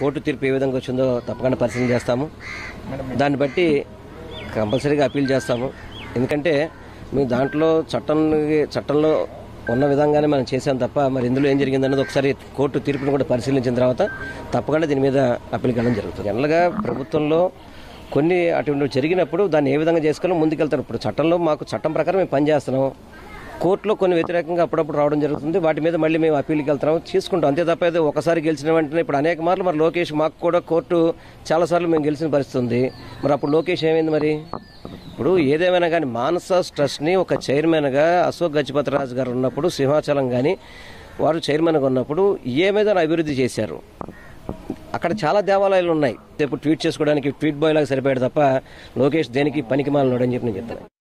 court తీర్పు ఏ విధంగా వచ్చిందో తప్పకుండా పరిశీలన చేస్తాము దాన్ని బట్టి కంపల్సరీగా అప్పీల్ చేస్తాము ఎందుకంటే మేము దాంట్లో చట్టం చట్టంలో ఉన్న విధంగానే మనం చేసాం తప్ప మరి ఇందులో ఏం జరిగిందన్నది ఒకసారి కోర్టు తీర్పును కూడా పరిశీలించిన తర్వాత తప్పకుండా దీని మీద అప్పీల్ కావడం జరుగుతుంది జనరల్గా ప్రభుత్వంలో కొన్ని అటువంటి జరిగినప్పుడు దాన్ని ఏ విధంగా చేసుకుని ముందుకెళ్తారు ఇప్పుడు చట్టంలో మాకు చట్టం ప్రకారం మేము పనిచేస్తున్నాం కోర్టులో కొన్ని వ్యతిరేకంగా అప్పుడప్పుడు రావడం జరుగుతుంది వాటి మీద మళ్ళీ మేము అప్పీల్కి వెళ్తున్నాం తీసుకుంటాం అంతే తప్ప ఏదో ఒకసారి గెలిచిన వెంటనే ఇప్పుడు అనేక మార్లు మరి లోకేష్ మాకు కూడా కోర్టు చాలాసార్లు మేము గెలిచిన పరిస్థితి ఉంది మరి అప్పుడు లోకేష్ ఏమైంది మరి ఇప్పుడు ఏదేమైనా కానీ మానస ట్రస్ట్ని ఒక చైర్మన్గా అశోక్ గజపతిరాజు గారు ఉన్నప్పుడు సింహాచలం కానీ వారు చైర్మన్గా ఉన్నప్పుడు ఏ మీద అభివృద్ధి చేశారు అక్కడ చాలా దేవాలయాలు ఉన్నాయి ఇప్పుడు ట్వీట్ చేసుకోవడానికి ట్వీట్ బాయ్ లాగా సరిపోయాడు తప్ప లోకేష్ దేనికి పనికి మాలనోడు అని చెప్పి నేను చెప్తాను